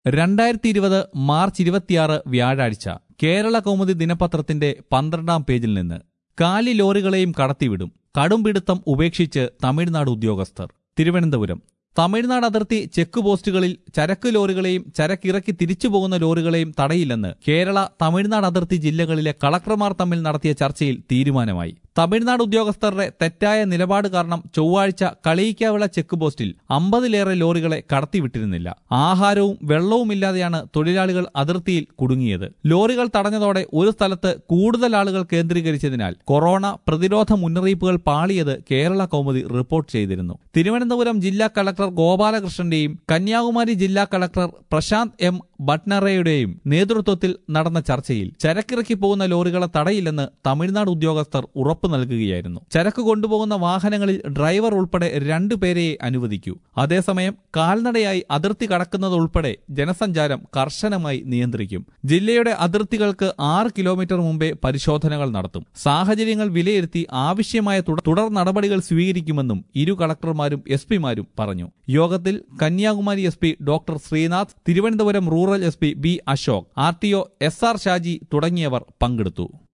രണ്ടായിരത്തി ഇരുപത് മാർച്ച് ഇരുപത്തിയാറ് വ്യാഴാഴ്ച കേരള കൗമുദി ദിനപത്രത്തിന്റെ പന്ത്രണ്ടാം പേജിൽ നിന്ന് കാലി ലോറികളെയും കടത്തിവിടും കടുംപിടുത്തം ഉപേക്ഷിച്ച് തമിഴ്നാട് ഉദ്യോഗസ്ഥർ തിരുവനന്തപുരം തമിഴ്നാട് അതിർത്തി ചെക്ക് പോസ്റ്റുകളിൽ ചരക്ക് ലോറികളെയും ചരക്കിറക്കി തിരിച്ചു പോകുന്ന ലോറികളെയും തടയില്ലെന്ന് കേരള തമിഴ്നാട് അതിർത്തി ജില്ലകളിലെ കളക്ടർമാർ തമ്മിൽ നടത്തിയ ചർച്ചയിൽ തീരുമാനമായി തമിഴ്നാട് ഉദ്യോഗസ്ഥരുടെ തെറ്റായ നിലപാട് കാരണം ചൊവ്വാഴ്ച കളിയിക്കാവിള ചെക്ക് പോസ്റ്റിൽ അമ്പതിലേറെ ലോറികളെ കടത്തിവിട്ടിരുന്നില്ല ആഹാരവും വെള്ളവുമില്ലാതെയാണ് തൊഴിലാളികൾ അതിർത്തിയിൽ കുടുങ്ങിയത് ലോറികൾ തടഞ്ഞതോടെ ഒരു സ്ഥലത്ത് കൂടുതൽ ആളുകൾ കേന്ദ്രീകരിച്ചതിനാൽ കൊറോണ പ്രതിരോധ മുന്നറിയിപ്പുകൾ പാളിയത് കേരള കൗമുദി റിപ്പോർട്ട് ചെയ്തിരുന്നു തിരുവനന്തപുരം ജില്ലാ കളക്ടർ ഗോപാലകൃഷ്ണന്റെയും കന്യാകുമാരി ജില്ലാ കളക്ടർ പ്രശാന്ത് എം ഭട്നറയുടെയും നേതൃത്വത്തിൽ നടന്ന ചർച്ചയിൽ ചരക്കിറക്കി പോകുന്ന ലോറികളെ തടയില്ലെന്ന് തമിഴ്നാട് ഉദ്യോഗസ്ഥർ ഉറപ്പു നൽകുകയായിരുന്നു ചരക്ക് കൊണ്ടുപോകുന്ന വാഹനങ്ങളിൽ ഡ്രൈവർ ഉൾപ്പെടെ രണ്ടു പേരെയെ അനുവദിക്കൂ അതേസമയം കാൽനടയായി അതിർത്തി കടക്കുന്നതുൾപ്പെടെ ജനസഞ്ചാരം കർശനമായി നിയന്ത്രിക്കും ജില്ലയുടെ അതിർത്തികൾക്ക് ആറ് കിലോമീറ്റർ മുമ്പേ പരിശോധനകൾ നടത്തും സാഹചര്യങ്ങൾ വിലയിരുത്തി ആവശ്യമായ തുടർ തുടർ നടപടികൾ സ്വീകരിക്കുമെന്നും ഇരു കളക്ടർമാരും എസ് പിമാരും പറഞ്ഞു യോഗത്തിൽ Kanyakumari S P doctor Sreenath Thiruvananthapuram rural S P B Ashok R T O S R Shaji തുടങ്ങിയവർ പങ്കെടുത്തു